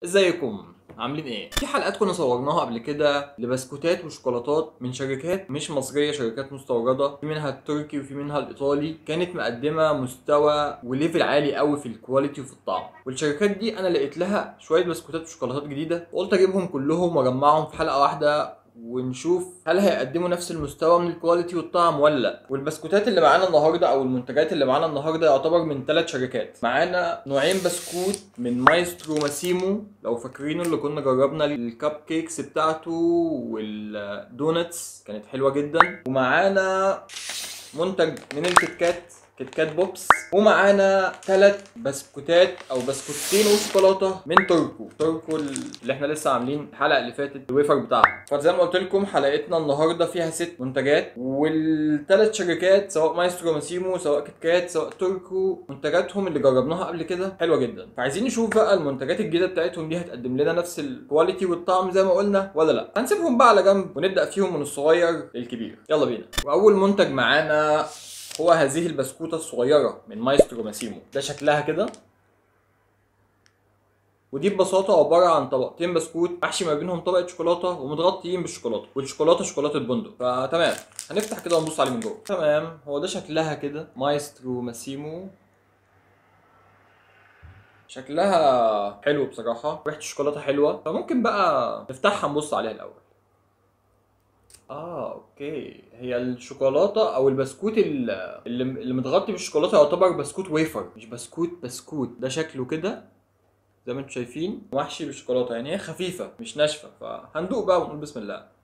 ازيكم عاملين ايه؟ في حلقات كنا صورناها قبل كده لبسكوتات وشوكولاتات من شركات مش مصرية شركات مستوردة في منها التركي وفي منها الايطالي كانت مقدمة مستوى وليفل عالي قوي في الكواليتي وفي الطعم والشركات دي انا لقيت لها شوية بسكوتات وشوكولاتات جديدة وقلت اجيبهم كلهم واجمعهم في حلقة واحدة ونشوف هل هيقدموا نفس المستوى من الكواليتي والطعم ولا لا والبسكوتات اللي معانا النهارده او المنتجات اللي معانا النهارده يعتبر من ثلاث شركات معانا نوعين بسكوت من مايسترو ماسيمو لو فاكرينه اللي كنا جربنا الكب كيكس بتاعته والدونتس كانت حلوه جدا ومعانا منتج من الكيتكات كيت كات بوبس ومعانا ثلاث بسكوتات او بسكوتين وشوكولاته من تركو تركو اللي احنا لسه عاملين الحلقه اللي فاتت الويفر بتاعها فزي ما قلت لكم حلقتنا النهارده فيها ست منتجات والثلاث شركات سواء مايسترو ماسيمو سواء كيت كات سواء تركو منتجاتهم اللي جربناها قبل كده حلوه جدا فعايزين نشوف بقى المنتجات الجديده بتاعتهم دي هتقدم لنا نفس الكواليتي والطعم زي ما قلنا ولا لا هنسيبهم بقى على جنب ونبدا فيهم من الصغير للكبير يلا بينا واول منتج معانا هو هذه البسكوتة الصغيرة من مايسترو ماسيمو ده شكلها كده ودي ببساطة عبارة عن طبقتين بسكوت محشي ما بينهم طبقة شوكولاتة ومتغطيين بالشوكولاتة والشوكولاتة شوكولاتة بندق فتمام هنفتح كده ونبص عليه من جوه تمام هو ده شكلها كده مايسترو ماسيمو شكلها حلو بصراحة ريحة الشوكولاتة حلوة فممكن بقى نفتحها نبص عليها الأول اه اوكي هي الشوكولاته او البسكوت ال- اللي اللي متغطي بالشوكولاته يعتبر بسكوت ويفر مش بسكوت بسكوت ده شكله كده زي ما انتم شايفين محشي بالشوكولاته يعني هي خفيفه مش ناشفه فهندوق بقى ونقول بسم الله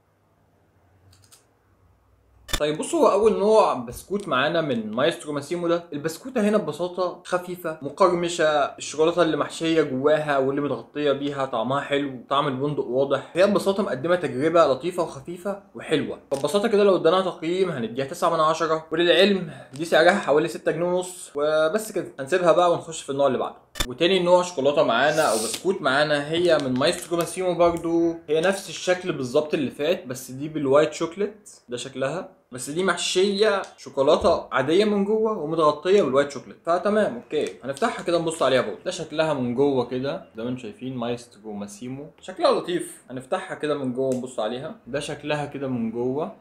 طيب بصوا هو اول نوع بسكوت معانا من مايسترو ماسيمو ده البسكوته هنا ببساطه خفيفه مقرمشه الشوكولاته اللي محشيه جواها واللي متغطيه بيها طعمها حلو طعم البندق واضح هي ببساطه مقدمه تجربه لطيفه وخفيفه وحلوه فببساطه كده لو اديناها تقييم هنديها 9 من 10 وللعلم دي سعرها حوالي 6 جنيه ونص وبس كده هنسيبها بقى ونخش في النوع اللي بعده وتاني نوع شوكولاته معانا او بسكوت معانا هي من مايسترو ماسيمو برضو هي نفس الشكل بالظبط اللي فات بس دي بالوايت شوكليت ده شكلها بس دي محشيه شوكولاته عاديه من جوه ومتغطيه بالوايت شوكليت فتمام اوكي هنفتحها كده نبص عليها برضه ده شكلها من جوه كده زي ما انتم شايفين مايسترو ماسيمو شكلها لطيف هنفتحها كده من جوه ونبص عليها ده شكلها كده من جوه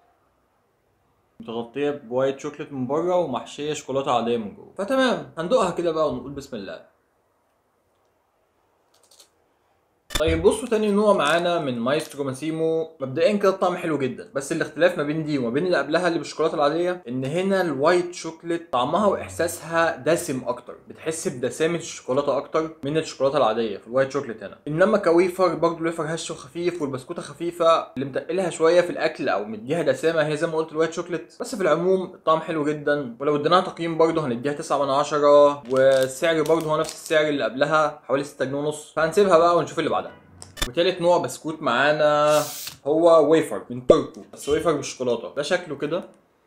متغطيه بوايت شوكليت من بره ومحشيه شوكولاته عاديه من جوه فتمام هندوقها كده بقى ونقول بسم الله طيب بصوا تاني نوع معانا من مايسترو ماسيمو مبدئيا كده الطعم حلو جدا بس الاختلاف ما بين دي وما بين اللي قبلها اللي بالشوكولاته العاديه ان هنا الوايت شوكليت طعمها واحساسها دسم اكتر بتحس بدسامه الشوكولاته اكتر من الشوكولاته العاديه في الوايت شوكليت هنا انما كويفر برضه الويفر هش وخفيف والبسكوته خفيفه اللي متقلها شويه في الاكل او مديها دسامه هي زي ما قلت الوايت شوكليت بس في العموم الطعم حلو جدا ولو اديناها تقييم برضه هنديها 9 من 10 والسعر برضه هو نفس السعر اللي قبلها حوالي 6 جنيه ونص فهنسيبها بقى ونشوف اللي بعدها وتالت نوع بسكوت معانا هو ويفر من تركو بس ويفر بالشوكولاته ده شكله كده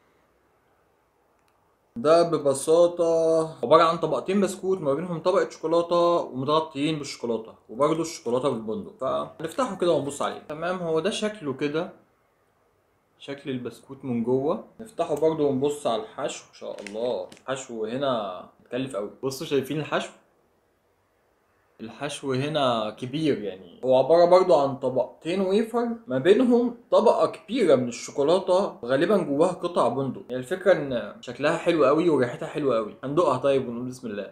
ده ببساطة عبارة عن طبقتين بسكوت ما بينهم طبقة شوكولاتة ومتغطيين بالشوكولاتة وبرضه الشوكولاتة بالبندق فنفتحه كده ونبص عليه تمام هو ده شكله كده شكل البسكوت من جوه نفتحه برضه ونبص على الحشو ان شاء الله الحشو هنا متكلف قوي بصوا شايفين الحشو الحشو هنا كبير يعني هو عبارة برضو عن طبقتين ويفر ما بينهم طبقة كبيرة من الشوكولاتة غالبا جواها قطع بندق يعني الفكرة ان شكلها حلو قوي وريحتها حلوة قوي هندوقها طيب ونقول بسم الله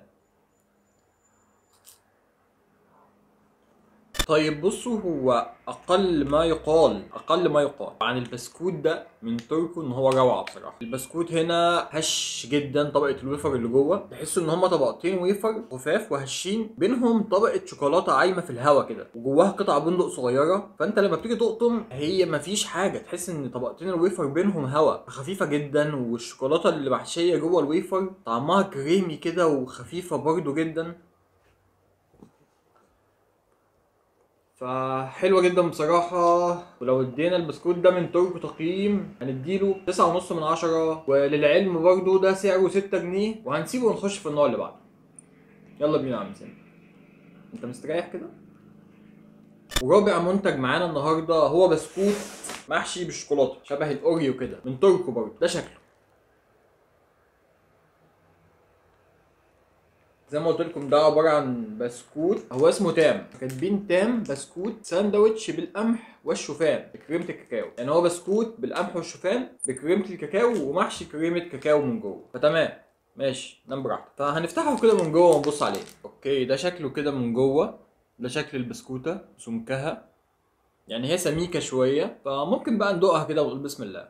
طيب بصوا هو اقل ما يقال اقل ما يقال عن البسكوت ده من تركو ان هو روعه بصراحه البسكوت هنا هش جدا طبقه الويفر اللي جوه تحسوا ان هما طبقتين ويفر خفاف وهشين بينهم طبقه شوكولاته عايمه في الهواء كده وجواها قطع بندق صغيره فانت لما بتيجي تقطم هي مفيش حاجه تحس ان طبقتين الويفر بينهم هواء خفيفه جدا والشوكولاته اللي محشيه جوه الويفر طعمها كريمي كده وخفيفه برضو جدا فحلوة جدا بصراحة ولو ادينا البسكوت ده من تركو تقييم هنديله تسعة ونص من عشرة وللعلم برضو ده سعره ستة جنيه وهنسيبه ونخش في النوع اللي بعده يلا بينا يا عم سامي انت مستريح كده ورابع منتج معانا النهارده هو بسكوت محشي بالشوكولاته شبه الاوريو كده من تركو برضه ده شكله زي ما قلت لكم ده عباره عن بسكوت هو اسمه تام كاتبين تام بسكوت ساندوتش بالقمح والشوفان بكريمه الكاكاو يعني هو بسكوت بالقمح والشوفان بكريمه الكاكاو ومحشي كريمه كاكاو من جوه فتمام ماشي نام براحتك فهنفتحه كده من جوه ونبص عليه اوكي ده شكله كده من جوه ده شكل البسكوته سمكها يعني هي سميكه شويه فممكن بقى ندوقها كده ونقول بسم الله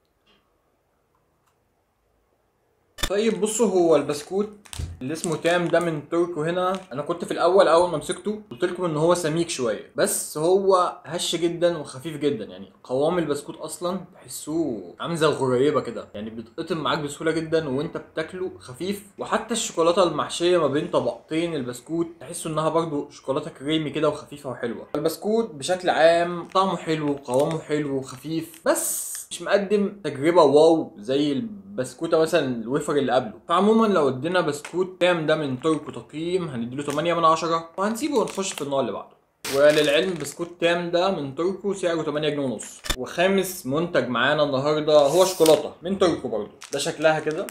طيب بصوا هو البسكوت اللي اسمه تام ده من تركو هنا انا كنت في الاول اول ما مسكته قلت لكم ان هو سميك شويه بس هو هش جدا وخفيف جدا يعني قوام البسكوت اصلا تحسوه عامل زي الغريبه كده يعني بيتقطم معاك بسهوله جدا وانت بتاكله خفيف وحتى الشوكولاته المحشيه ما بين طبقتين البسكوت تحسوا انها برضو شوكولاته كريمي كده وخفيفه وحلوه البسكوت بشكل عام طعمه حلو وقوامه حلو وخفيف بس مش مقدم تجربه واو زي البسكوته مثلا الويفر اللي قبله فعموما لو ادينا بسكوت تام ده من تركو تقييم هنديله 8 من 10 وهنسيبه ونخش في النوع اللي بعده وللعلم بسكوت تام ده من تركو سعره 8 جنيه ونص وخامس منتج معانا النهارده هو شوكولاته من تركو برضه ده شكلها كده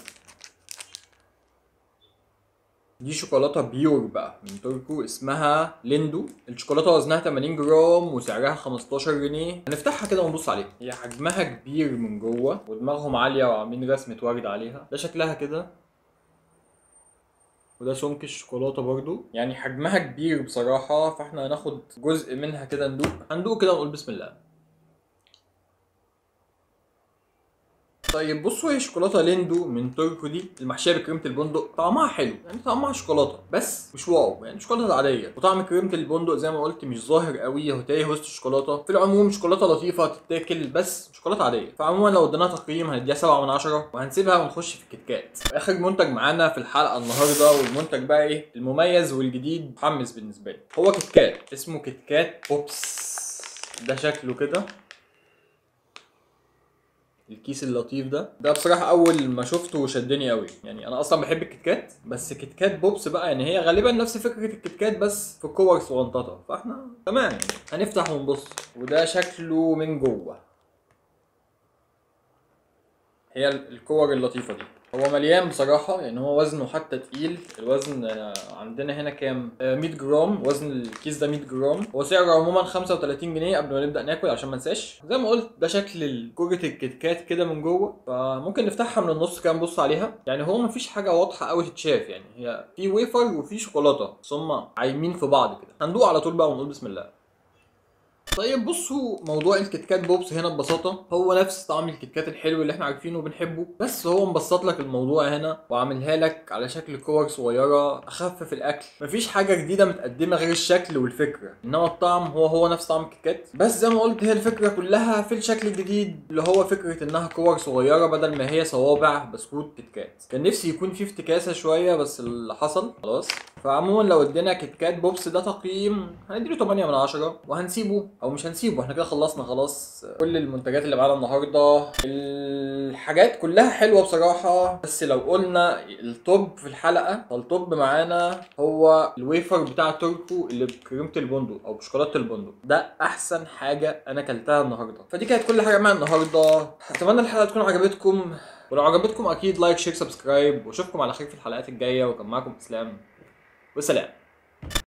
دي شوكولاته بيور بقى من تركو اسمها ليندو الشوكولاته وزنها 80 جرام وسعرها 15 جنيه هنفتحها كده ونبص عليها هي حجمها كبير من جوه ودماغهم عاليه وعاملين رسمه ورد عليها ده شكلها كده وده سمك الشوكولاته برضو يعني حجمها كبير بصراحه فاحنا هناخد جزء منها كده ندوق هندوق كده ونقول بسم الله طيب بصوا هي شوكولاته ليندو من تركو دي المحشيه بكريمه البندق طعمها حلو يعني طعمها شوكولاته بس مش واو يعني شوكولاته عاديه وطعم كريمه البندق زي ما قلت مش ظاهر قوي هو تايه وسط الشوكولاته في العموم شوكولاته لطيفه تتاكل بس شوكولاته عاديه فعموما لو اديناها تقييم هنديها 7 من 10 وهنسيبها ونخش في الكيت كات اخر منتج معانا في الحلقه النهارده والمنتج بقى ايه المميز والجديد محمس بالنسبه لي هو كيت كات اسمه كيت كات بوبس ده شكله كده الكيس اللطيف ده ده بصراحه اول ما شفته شدني قوي يعني انا اصلا بحب الكيت كات بس كيت كات بوبس بقى يعني هي غالبا نفس فكره الكيت كات بس في كور صغنططه فاحنا تمام يعني هنفتح ونبص وده شكله من جوه هي الكور اللطيفه دي هو مليان بصراحة يعني هو وزنه حتى تقيل الوزن آه، عندنا هنا كام؟ آه، 100 جرام وزن الكيس ده 100 جرام هو سعره عموما 35 جنيه قبل ما نبدأ ناكل عشان ما ننساش زي ما قلت ده شكل كرة الكيت كات كده من جوه فممكن نفتحها من النص كده نبص عليها يعني هو مفيش حاجة واضحة قوي تتشاف يعني هي في ويفر وفي شوكولاتة بس هما عايمين في بعض كده هندوق على طول بقى ونقول بسم الله طيب بصوا موضوع الكيت كات بوبس هنا ببساطه هو نفس طعم الكيت كات الحلو اللي احنا عارفينه وبنحبه بس هو مبسط لك الموضوع هنا وعاملها لك على شكل كور صغيره اخف في الاكل مفيش حاجه جديده متقدمه غير الشكل والفكره انما الطعم هو هو نفس طعم الكيت كات بس زي ما قلت هي الفكره كلها في الشكل الجديد اللي هو فكره انها كور صغيره بدل ما هي صوابع بسكوت كيت كات كان نفسي يكون في افتكاسه شويه بس اللي حصل خلاص فعموما لو ادينا كيت كات بوبس ده تقييم هنديله 8 من 10 وهنسيبه او مش هنسيبه احنا كده خلصنا خلاص كل المنتجات اللي معانا النهارده الحاجات كلها حلوه بصراحه بس لو قلنا التوب في الحلقه فالتوب معانا هو الويفر بتاع تركو اللي بكريمه البندق او بشوكولاته البندق ده احسن حاجه انا اكلتها النهارده فدي كانت كل حاجه معانا النهارده اتمنى الحلقه تكون عجبتكم ولو عجبتكم اكيد لايك شير سبسكرايب واشوفكم على خير في الحلقات الجايه وكان معاكم اسلام وسلام